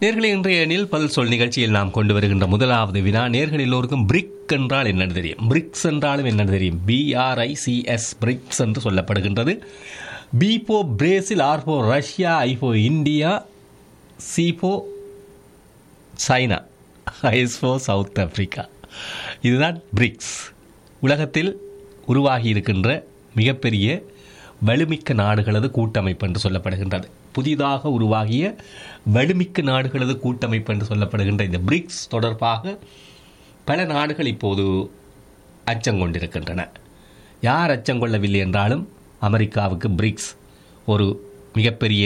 நேர்களை இன்றைய எண்ணில் பதில் சொல் நிகழ்ச்சியில் நாம் கொண்டு வருகின்ற முதலாவது வினா நேர்கள் எல்லோருக்கும் பிரிக் என்றால் என்னன்னு தெரியும் பிரிக்ஸ் என்றாலும் என்னன்னு தெரியும் பிஆர்ஐசிஎஸ் பிரிக்ஸ் என்று சொல்லப்படுகின்றது B for Brazil R for Russia I for India C for China S for South Africa இதுதான் பிரிக்ஸ் உலகத்தில் உருவாகி இருக்கின்ற மிகப்பெரிய வலுமிக்க நாடுகளது கூட்டமைப்பு என்று சொல்லப்படுகின்றது புதிதாக உருவாகிய வலுமிக்க நாடுகளது கூட்டமைப்பு என்று சொல்லப்படுகின்ற இந்த பிரிக்ஸ் தொடர்பாக பல நாடுகள் இப்போது அச்சம் கொண்டிருக்கின்றன யார் அச்சம் கொள்ளவில்லை என்றாலும் அமெரிக்காவுக்கு பிரிக்ஸ் ஒரு மிகப்பெரிய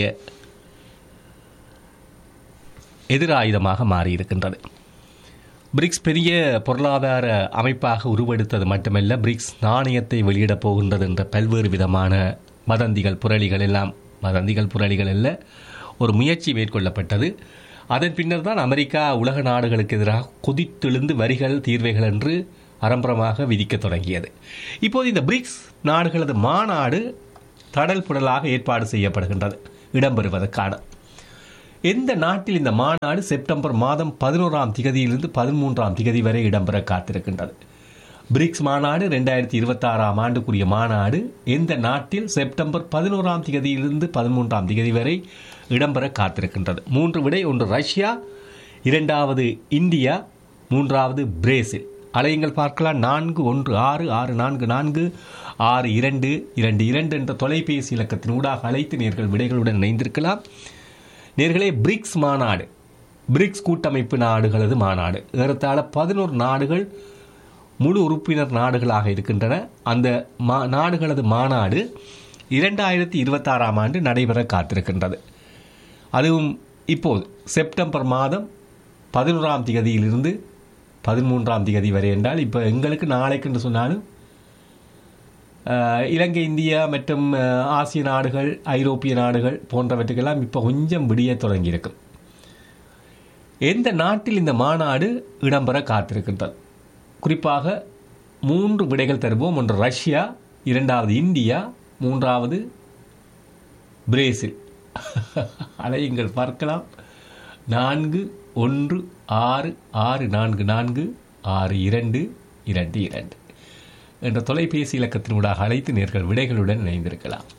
எதிராயுதமாக மாறியிருக்கின்றது பிரிக்ஸ் பெரிய பொருளாதார அமைப்பாக உருவெடுத்தது மட்டுமல்ல பிரிக்ஸ் நாணயத்தை வெளியிடப் போகின்றது என்ற பல்வேறு விதமான வதந்திகள் புரளிகள் எல்லாம் வதந்திகள் புரளிகள் அல்ல ஒரு முயற்சி மேற்கொள்ளப்பட்டது அதன் பின்னர் தான் அமெரிக்கா உலக நாடுகளுக்கு எதிராக கொதித்தெழுந்து வரிகள் தீர்வைகள் என்று அரம்பரமாக விதிக்கத் தொடங்கியது இப்போது இந்த பிரிக்ஸ் நாடுகளது மாநாடு தடல் புடலாக ஏற்பாடு செய்யப்படுகின்றது இடம்பெறுவதற்கான எந்த நாட்டில் இந்த மாநாடு செப்டம்பர் மாதம் பதினோராம் திகதியிலிருந்து பதிமூன்றாம் திகதி வரை இடம்பெற காத்திருக்கின்றது பிரிக்ஸ் மாநாடு ரெண்டாயிரத்தி இருபத்தாறாம் ஆண்டுக்குரிய மாநாடு எந்த நாட்டில் செப்டம்பர் பதினோராம் திகதியிலிருந்து பதிமூன்றாம் திகதி வரை இடம்பெற காத்திருக்கின்றது மூன்று விடை ஒன்று ரஷ்யா இரண்டாவது இந்தியா மூன்றாவது பிரேசில் அலையுங்கள் பார்க்கலாம் நான்கு ஒன்று ஆறு ஆறு நான்கு நான்கு ஆறு இரண்டு இரண்டு இரண்டு என்ற தொலைபேசி இலக்கத்தின் ஊடாக அழைத்து நேர்கள் விடைகளுடன் இணைந்திருக்கலாம் நேர்களே பிரிக்ஸ் மாநாடு பிரிக்ஸ் கூட்டமைப்பு நாடுகளது மாநாடு ஏறத்தாழ பதினோரு நாடுகள் முழு உறுப்பினர் நாடுகளாக இருக்கின்றன அந்த மா நாடுகளது மாநாடு இரண்டாயிரத்தி இருபத்தாறாம் ஆண்டு நடைபெற காத்திருக்கின்றது அதுவும் இப்போது செப்டம்பர் மாதம் பதினோராம் திகதியிலிருந்து பதிமூன்றாம் திகதி வரை என்றால் இப்போ எங்களுக்கு நாளைக்கு என்று சொன்னாலும் அஹ், இலங்கை இந்தியா மற்றும் அஹ், ஆசிய நாடுகள் ஐரோப்பிய நாடுகள் போன்றவற்றுக்கெல்லாம் இப்போ கொஞ்சம் விடிய தொடங்கியிருக்கும் எந்த நாட்டில் இந்த மாநாடு இடம்பெற காத்திருக்கின்றது குறிப்பாக மூன்று விடைகள் தருவோம் ஒன்று ரஷ்யா இரண்டாவது இந்தியா மூன்றாவது பிரேசில் அலையுங்கள் பார்க்கலாம் நான்கு ஒன்று ஆறு ஆறு நான்கு நான்கு ஆறு இரண்டு இரண்டு இரண்டு என்ற தொலைபேசி இலக்கத்தினூடாக அழைத்து நேர்கள் விடைகளுடன் இணைந்திருக்கலாம்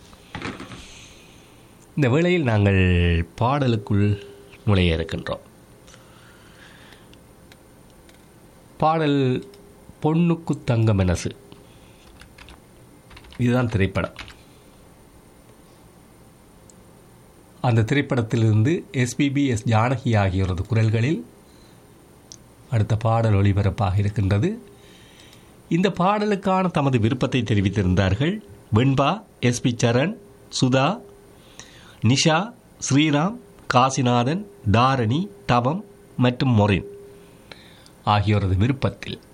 இந்த வேளையில் நாங்கள் பாடலுக்குள் நுழைய இருக்கின்றோம் பாடல் பொண்ணுக்கு தங்க மனசு இதுதான் திரைப்படம் அந்த திரைப்படத்திலிருந்து எஸ்பிபி எஸ் ஜானகி ஆகியோரது குரல்களில் அடுத்த பாடல் ஒளிபரப்பாக இருக்கின்றது இந்த பாடலுக்கான தமது விருப்பத்தை தெரிவித்திருந்தார்கள் வெண்பா எஸ்பி சரண் சுதா நிஷா ஸ்ரீராம் காசிநாதன் தாரணி தவம் மற்றும் மொரின் ஆகியோரது விருப்பத்தில்